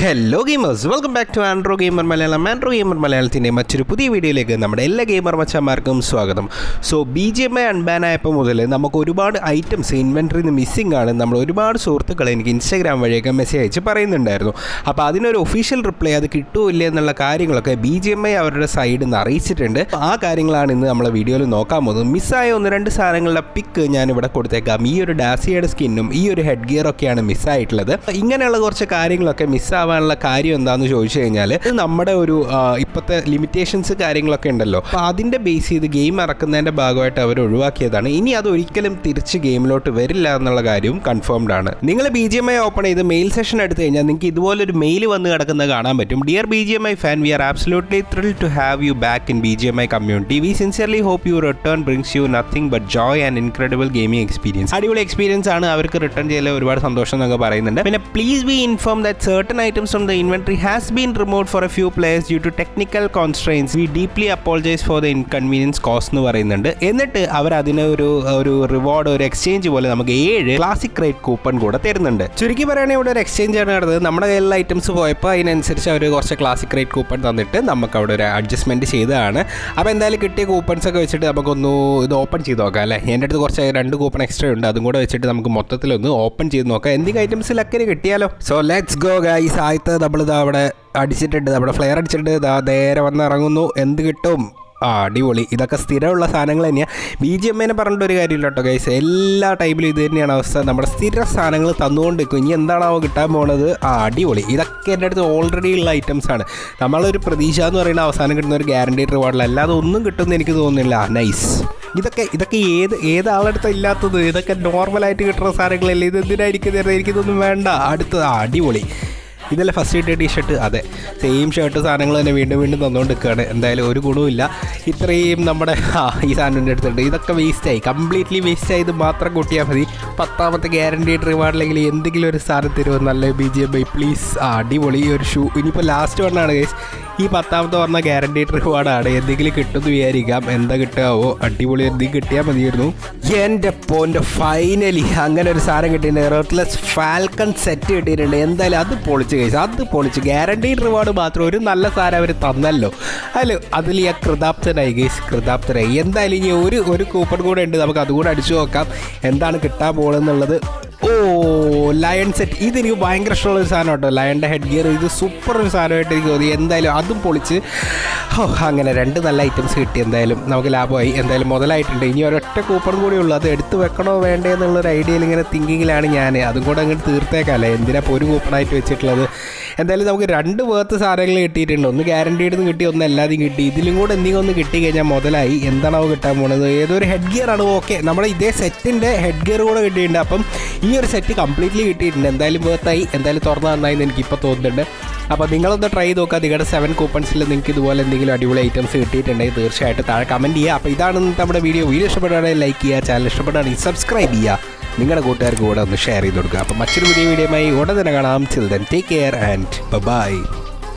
Hello gamers welcome back to Andro Gamer Malayalam Andro Gamer മലയാളത്തിൻ്റെ മറ്റൊരു പുതിയ വീഡിയോയിലേക്ക് നമ്മുടെ എല്ലാ ഗെയിമർ മച്ചന്മാർക്കും സ്വാഗതം so B G M I unban ആയപ്പോൾ മുതൽ നമുക്ക് ഒരുപാട് ഐറ്റംസ് ഇൻവെൻട്രിയിൽ നിന്ന് മിസ്സിംഗ് ആണ് നമ്മൾ ഒരുപാട് സുഹൃത്തുക്കൾ എനിക്ക് ഇൻസ്റ്റാഗ്രാം വഴിയൊക്കെ മെസ്സേജ് അയച്ച് പറയുന്നുണ്ടായിരുന്നു അപ്പോൾ അതിനൊരു ഒഫീഷ്യൽ റിപ്ലൈ അത് കിട്ടുമോ ഇല്ലേ എന്നുള്ള കാര്യങ്ങളൊക്കെ ബി ജി എം ഐ അവരുടെ സൈഡിൽ നിന്ന് അറിയിച്ചിട്ടുണ്ട് ആ കാര്യങ്ങളാണ് ഇന്ന് നമ്മളെ വീഡിയോയിൽ നോക്കാൻ പോകുന്നത് മിസ്സായ ഒന്ന് രണ്ട് സാധനങ്ങളുടെ പിക്ക് ഞാൻ ഇവിടെ കൊടുത്തേക്കാം ഈ ഒരു ഡാസിയുടെ സ്കിന്നും ഈ ഒരു ഹെഡ് ഗിയർ ഒക്കെയാണ് മിസ്സായിട്ടുള്ളത് ഇങ്ങനെയുള്ള കുറച്ച് കാര്യങ്ങളൊക്കെ മിസ്സാവാനുള്ള കാര്യം എന്താണെന്ന് ചോദിച്ചു കഴിഞ്ഞാൽ ഇത് നമ്മുടെ ഒരു ആ, ഇപ്പോഴത്തെ ലിമിറ്റേഷൻസ് കാര്യങ്ങളൊക്കെ ഉണ്ടല്ലോ അപ്പോൾ അതിൻ്റെ ബേസ് ചെയ്ത് ഗെയിം ഇറക്കുന്നതിൻ്റെ ഭാഗമായിട്ട് അവർ ഒഴിവാക്കിയതാണ് ഇനി അത് ഒരിക്കലും തിരിച്ച് ഗെയിമിലോട്ട് വരില്ല എന്നുള്ള കാര്യവും കൺഫേംഡ് ആണ് നിങ്ങൾ B G M I open ചെയ്ത് മെയിൽ സെഷൻ എടുത്തു കഴിഞ്ഞാൽ നിങ്ങൾക്ക് ഇതുപോലൊരു മെയിൽ വന്ന് കിടക്കുന്നത് കാണാൻ പറ്റും dear B G M I fan we are absolutely thrill to have you back in B G M I community we sincerely hope you return brings you nothing but joy and incredible gaming experience അടിപൊളി experience ആണ് അവർക്ക് return ചെയ്യൽ ഒരുപാട് സന്തോഷം എന്നൊക്കെ പറയുന്നുണ്ട് പിന്നെ please be inform that certain items from the inventory has been removed for a few players due to technical constraints. We deeply apologize for the inconvenience cost എന്ന് പറയുന്നുണ്ട് എന്നിട്ട് അവർ അതിന് ഒരു ഒരു റിവാർഡ് ഒരു എക്സ്ചേഞ്ച് പോലെ നമുക്ക് ഏഴ് ക്ലാസിക് റേറ്റ് കൂപ്പൺ കൂടെ തരുന്നുണ്ട് ചുരുക്കി പറയുകയാണെങ്കിൽ ഇവിടെ ഒരു എക്സ്ചേഞ്ച് ആണ് നടന്നത് നമ്മുടെ കയ്യിലുള്ള ഐറ്റംസ് പോയപ്പോൾ അതിനനുസരിച്ച് അവർ കുറച്ച് ക്ലാസിക് റേറ്റ് കൂപ്പൺ തന്നിട്ട് നമുക്ക് അവിടെ ഒരു അഡ്ജസ്റ്റ്മെൻറ്റ് ചെയ്തതാണ് അപ്പോൾ എന്തായാലും കിട്ടിയ കൂപ്പൺസ് ഒക്കെ വെച്ചിട്ട് നമുക്കൊന്ന് ഇത് ഓപ്പൺ ചെയ്ത് നോക്കാം അല്ലേ എൻ്റെ അടുത്ത് കുറച്ച് രണ്ട് കൂപ്പൺ എക്സ്ട്രാ ഉണ്ട് അതും കൂടെ വെച്ചിട്ട് നമുക്ക് മൊത്തത്തിലൊന്ന് ഓപ്പൺ ചെയ്ത് നോക്കാം എന്തെങ്കിലും ഐറ്റംസ് ലക്കിന് കിട്ടിയാലോ സോ ലെറ്റ്സ് ഗോ ഗൈസ് ആദ്യത്തെ നമ്മളിതാ അവിടെ അടിച്ചിട്ടുണ്ട് നമ്മുടെ ഫ്ലെയർ അടിച്ചിട്ടുണ്ട് ഇതാ നേരെ വന്ന് ഇറങ്ങുന്നു എന്ത് കിട്ടും ആ അടിപൊളി ഇതൊക്കെ സ്ഥിരമുള്ള സാധനങ്ങൾ തന്നെയാണ് ബി ജി എം എന്നെ പറഞ്ഞിട്ട് ഒരു കാര്യമില്ല കേട്ടോ ഗൈസ് എല്ലാ ടൈമിലും ഇത് തന്നെയാണ് അവസ്ഥ നമ്മുടെ സ്ഥിര സാധനങ്ങൾ തന്നുകൊണ്ടിരിക്കും ഇനി എന്താണാവോ കിട്ടാൻ പോണത് ആ അടിപൊളി ഇതൊക്കെ എൻ്റെ അടുത്ത് ഓൾറെഡി ഉള്ള ഐറ്റംസ് ആണ് നമ്മളൊരു പ്രതീക്ഷ എന്ന് പറയുന്ന അവസാനം കിട്ടുന്ന ഒരു ഗ്യാരണ്ടീഡ് റിവാർഡിൽ അല്ലാതെ ഒന്നും കിട്ടുമെന്ന് എനിക്ക് തോന്നുന്നില്ല നൈസ് ഇതൊക്കെ ഇതൊക്കെ ഏത് ഏത് ആളടുത്ത ഇല്ലാത്തത് ഇതൊക്കെ നോർമലായിട്ട് കിട്ടുന്ന സാധനങ്ങളല്ലേ ഇത് എന്തിനായിരിക്കും തരുന്നത് എനിക്കിതൊന്നും വേണ്ട അടുത്തത് ആ അടിപൊളി ഇതല്ലേ ഫസ്റ്റ് കിട്ടിയ ടീഷർട്ട് അതെ സെയിം ഷർട്ട് സാധനങ്ങൾ തന്നെ വീണ്ടും വീണ്ടും തന്നുകൊണ്ട് നിൽക്കുകയാണ് എന്തായാലും ഒരു ഗുണവുമില്ല ഇത്രയും നമ്മുടെ ആ ഈ സാധനം എടുത്തിട്ടുണ്ട് ഇതൊക്കെ വേസ്റ്റായി കംപ്ലീറ്റ്ലി വേസ്റ്റ് ആയത് മാത്രം കൂട്ടിയാൽ മതി പത്താമത്തെ ഗ്യാരണ്ടി റിവാർഡിലെങ്കിൽ എന്തെങ്കിലും ഒരു സാധനം തരുമോ നല്ല B G M I please ആ അടിപൊളി ഈ ഒരു ഷൂ ഇനിയിപ്പോൾ ലാസ്റ്റ് വണ്ണാണ് ഗൈസ് ഈ പത്താമത്തെ പറഞ്ഞ ഗ്യാരണ്ടി റിവാർഡാണ് എന്തെങ്കിലും കിട്ടുമെന്ന് വിചാരിക്കാം എന്താ കിട്ടാവോ അടിപൊളി എന്തെങ്കിലും കിട്ടിയാൽ മതിയായിരുന്നു എൻ്റെ പോൻ്റെ ഫൈനലി അങ്ങനെ ഒരു സാധനം കിട്ടിയിട്ടുണ്ട് റോട്ട്ലെസ് ഫാൽക്കൺ സെറ്റ് കിട്ടിയിട്ടുണ്ട് എന്തായാലും അത് പൊളിച്ച് കഴിച്ചു അത് പൊളിച്ച് ഗ്യാരണ്ടീഡ് റിവാർഡ് മാത്രം ഒരു നല്ല സാധനം അവർ തന്നല്ലോ അല്ല അതിൽ ഞാൻ കൃതാപ്തനായി ഗേസ് കൃതാപ്തനായി എന്തായാലും ഇനി ഒരു ഒരു കൂപ്പൺ കൂടെ ഉണ്ട് നമുക്ക് അതുകൂടെ അടിച്ചു നോക്കാം എന്താണ് കിട്ടാൻ പോകുന്നതെന്നുള്ളത് ഓ ലയൺ സെറ്റ് ഇതെനിക്ക് ഭയങ്കര ഇഷ്ടമുള്ള ഒരു സാധനം കേട്ടോ ലയണിൻ്റെ ഹെഡ് ഗിയർ ഇത് സൂപ്പർ ഒരു സാധനമായിട്ട് എനിക്ക് തോന്നി എന്തായാലും അതും പൊളിച്ച് ഓ അങ്ങനെ രണ്ട് നല്ല ഐറ്റംസ് കിട്ടി എന്തായാലും നമുക്ക് ലാഭമായി എന്തായാലും മുതലായിട്ടുണ്ട് ഇനി ഒരൊറ്റ കൂപ്പൺ കൂടി ഉള്ളൂ അത് എടുത്ത് വെക്കണോ വേണ്ടേ എന്നുള്ളൊരു ഐഡിയയിൽ ഇങ്ങനെ തിങ്കിങ്ങിലാണ് ഞാൻ അതും കൂടെ അങ്ങോട്ട് തീർത്തേക്കല്ലേ എന്തിനാ ഇപ്പോൾ ഒരു കൂപ്പണായിട്ട് വെച്ചിട്ടുള്ളത് എന്തായാലും നമുക്ക് രണ്ട് വേർത്ത് സാധനങ്ങൾ കിട്ടിയിട്ടുണ്ട് ഒന്ന് ഗ്യാരണ്ടീഡ് നിന്ന് കിട്ടി ഒന്ന് എല്ലാതെയും കിട്ടി ഇതിലും കൂടെ എന്തെങ്കിലും ഒന്ന് കിട്ടി കഴിഞ്ഞാൽ മുതലായി എന്താണാവോ കിട്ടാൻ പോണത് ഏതൊരു ഹെഡ് ഗിയർ ആണ് ഓക്കെ നമ്മുടെ ഇതേ സെറ്റിൻ്റെ ഹെഡ് ഗിയർ കൂടെ കിട്ടിയിട്ടുണ്ട് അപ്പം ഈ ഒരു സെറ്റ് കംപ്ലീറ്റ്ലി കിട്ടിയിട്ടുണ്ട് എന്തായാലും വേർത്തായി എന്തായാലും തുറന്നു നന്നായി എന്ന് എനിക്കിപ്പോൾ തോന്നുന്നുണ്ട് അപ്പോൾ നിങ്ങളൊന്ന് ട്രൈ ചെയ്ത് നോക്കുക നിങ്ങളുടെ സെവൻ കൂപ്പൺസിൽ നിങ്ങൾക്ക് ഇതുപോലെ എന്തെങ്കിലും അടിപൊളി ഐറ്റംസ് കിട്ടിയിട്ടുണ്ടെങ്കിൽ തീർച്ചയായിട്ടും താഴെ കമൻറ്റ് ചെയ്യുക അപ്പോൾ ഇതാണ് ഇന്നത്തെ നമ്മുടെ വീഡിയോ വീഡിയോ ഇഷ്ടപ്പെടുകയാണെങ്കിൽ ലൈക്ക് ചെയ്യുക ചാനൽ ഇഷ്ടപ്പെടുകയാണെങ്കിൽ സബ്സ്ക്രൈബ് ചെയ്യുക നിങ്ങളുടെ കൂട്ടുകാർക്ക് കൂടെ ഒന്ന് ഷെയർ ചെയ്ത് കൊടുക്കുക അപ്പോൾ മറ്റൊരു പുതിയ വീഡിയോയുമായി ഉടൻ തന്നെ കാണാം children take care and by